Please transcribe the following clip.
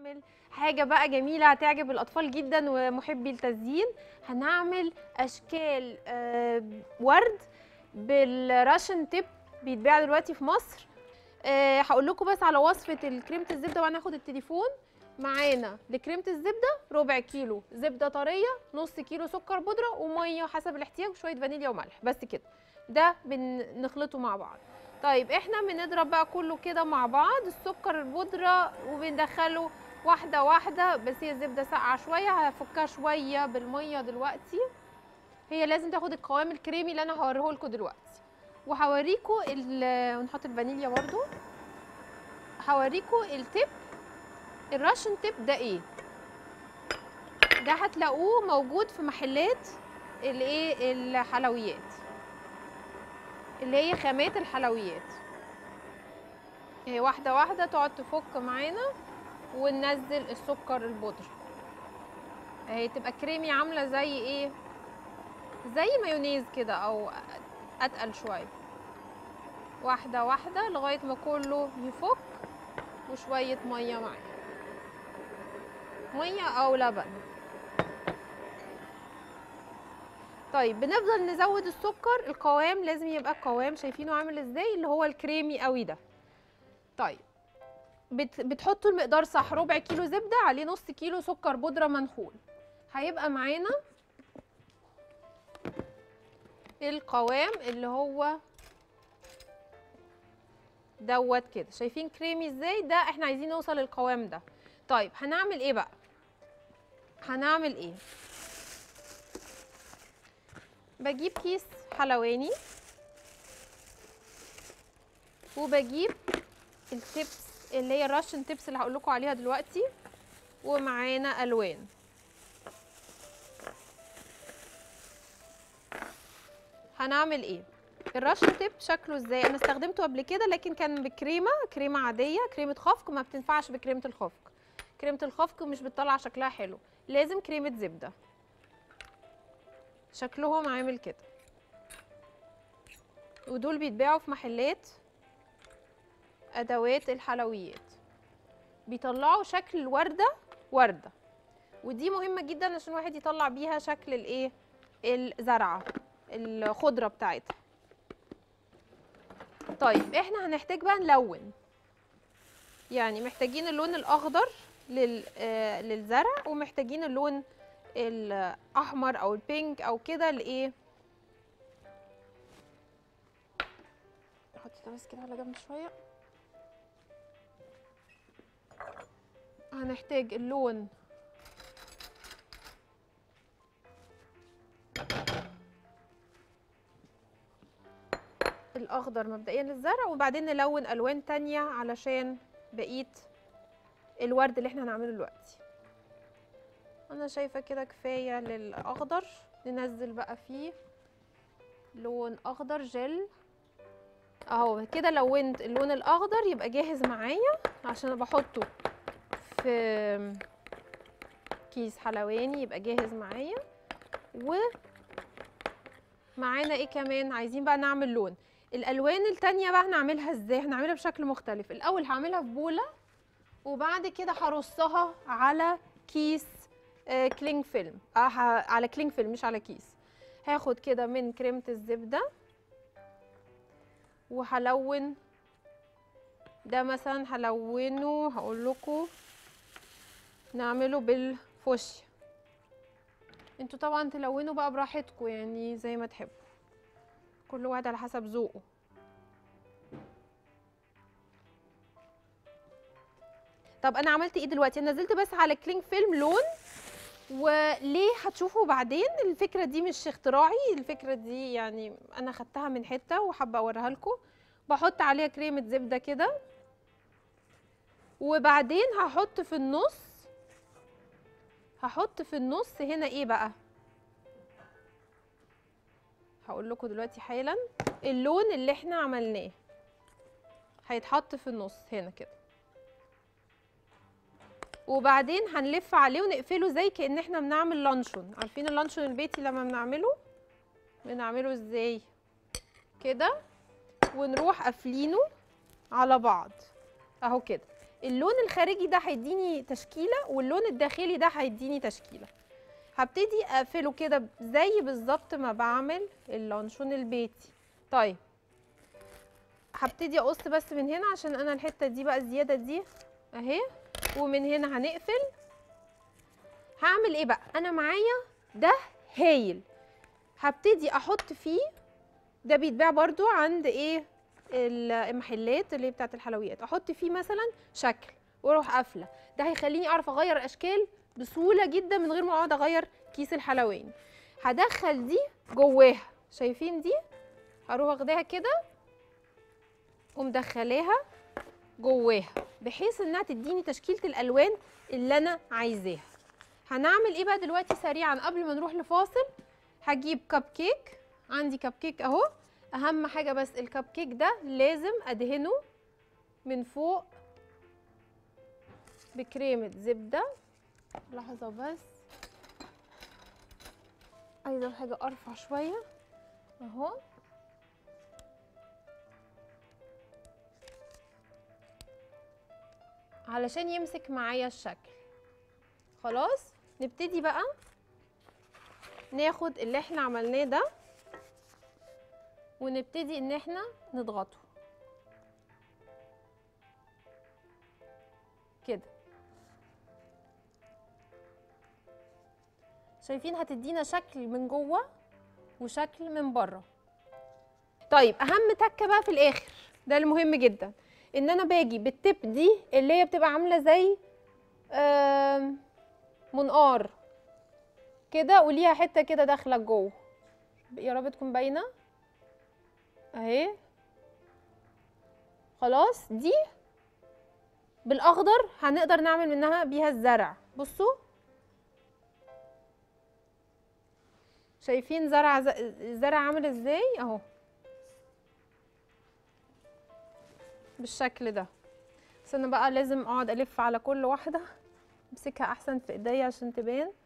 هنعمل حاجة بقى جميلة هتعجب الأطفال جدا ومحبي التزيين هنعمل أشكال آه، ورد بالراشن تيب بيتباع دلوقتي في مصر آه، هقول لكم بس على وصفة الكريمة الزبدة وأنا هاخد التليفون معانا لكريمة الزبدة ربع كيلو زبدة طرية نص كيلو سكر بودرة ومية حسب الاحتياج وشوية فانيليا وملح بس كده ده بنخلطه مع بعض طيب احنا بنضرب بقى كله كده مع بعض السكر البودرة وبندخله واحدة واحدة بس هي الزبدة ساقعة شوية هفكها شوية بالمية دلوقتي هي لازم تاخد القوام الكريمي اللي انا هوريه لكم دلوقتي وهوريكم ال- ونحط الفانيليا برضو هوريكم التيب الراشن تيب ده ايه ده هتلاقوه موجود في محلات الايه الحلويات اللي هي خامات الحلويات هي واحدة واحدة تقعد تفك معانا وننزل السكر البودرة اهي تبقى كريمي عاملة زي ايه زي مايونيز كده او اتقل شوية واحدة واحدة لغاية ما كله يفك وشوية مية معاه مية او لبن طيب بنفضل نزود السكر القوام لازم يبقى القوام شايفينه عامل ازاي اللي هو الكريمي قوي ده طيب بت بتحطوا المقدار صح ربع كيلو زبده عليه نص كيلو سكر بودره منخول هيبقى معانا القوام اللي هو دوت كده شايفين كريمي ازاي ده احنا عايزين نوصل للقوام ده طيب هنعمل ايه بقى هنعمل ايه بجيب كيس حلواني وبجيب التبس اللي هي الراشن تبس اللي هقول لكم عليها دلوقتي ومعانا الوان هنعمل ايه الراشن تيب شكله ازاي انا استخدمته قبل كده لكن كان بكريمه كريمه عاديه كريمه خفق ما بتنفعش بكريمه الخفق كريمه الخفق مش بتطلع شكلها حلو لازم كريمه زبده شكلهم عامل كده ودول بيتباعوا في محلات ادوات الحلويات بيطلعوا شكل الورده ورده ودي مهمه جدا عشان الواحد يطلع بيها شكل الايه الزرعه الخضره بتاعتها طيب احنا هنحتاج بقى نلون يعني محتاجين اللون الاخضر لل آه للزرع ومحتاجين اللون الاحمر او البينك او كده لايه احط ده بس كده على جنب شويه هنحتاج اللون الاخضر مبدئيا للزرع وبعدين نلون الوان تانية علشان بقيه الورد اللي احنا هنعمله دلوقتي انا شايفه كده كفايه للاخضر ننزل بقى فيه لون اخضر جل اهو كده لونت اللون الاخضر يبقى جاهز معايا عشان بحطه في كيس حلواني يبقى جاهز معايا ومعانا ايه كمان عايزين بقى نعمل لون الالوان التانية بقى هنعملها ازاي هنعملها بشكل مختلف الاول هعملها في بوله وبعد كده هرصها على كيس آه كلينج فيلم آه على كلينج فيلم مش على كيس هاخد كده من كريمه الزبده وهلون ده مثلا هلونه هقول لكم نعمله بالفوشيا انتوا طبعا تلونوا بقى براحتكم يعني زي ما تحبوا كل واحد على حسب ذوقه طب انا عملت ايه دلوقتي انا نزلت بس على كلينج فيلم لون وليه هتشوفوا بعدين الفكره دي مش اختراعي الفكره دي يعني انا خدتها من حته وحابه اوريها لكم بحط عليها كريمه زبده كده وبعدين هحط في النص هحط في النص هنا ايه بقى هقول لكم دلوقتي حالا اللون اللي احنا عملناه هيتحط في النص هنا كده وبعدين هنلف عليه ونقفله زي كأن احنا بنعمل لانشون عارفين اللانشون البيتي لما بنعمله بنعمله ازاي كده ونروح قافلينه على بعض اهو كده اللون الخارجي ده هيديني تشكيله واللون الداخلي ده هيديني تشكيله هبتدي اقفله كده زي بالظبط ما بعمل اللانشون البيتي طيب هبتدي اقص بس من هنا عشان انا الحته دي بقى الزياده دي اهي ومن هنا هنقفل هعمل ايه بقى انا معايا ده هايل هبتدي احط فيه ده بيتباع برضو عند ايه المحلات اللي هي بتاعت الحلويات احط فيه مثلا شكل واروح قافله ده هيخليني اعرف اغير الاشكال بسهوله جدا من غير ما اقعد اغير كيس الحلواني هدخل دي جواها شايفين دي هروح واخداها كده ومدخلاها جواها بحيث انها تديني تشكيله الالوان اللي انا عايزاها هنعمل ايه بقى دلوقتي سريعا قبل ما نروح لفاصل هجيب كب كيك عندي كب كيك اهو اهم حاجه بس الكب كيك ده لازم ادهنه من فوق بكريمه زبده لحظه بس عايزه حاجه ارفع شويه اهو علشان يمسك معايا الشكل خلاص نبتدي بقى ناخد اللي احنا عملناه ده ونبتدي ان احنا نضغطه كده شايفين هتدينا شكل من جوه وشكل من بره طيب اهم تكه بقى في الاخر ده المهم جدا ان انا باجي بالتب دي اللي هي بتبقى عامله زي آم، منقار كده وليها حته كده داخله جوه يا رب تكون باينه اهي خلاص دي بالاخضر هنقدر نعمل منها بيها الزرع بصوا شايفين زرع ز- الزرع عامل ازاي اهو بالشكل ده بس انا بقى لازم اقعد الف على كل واحده امسكها احسن في ايديا عشان تبان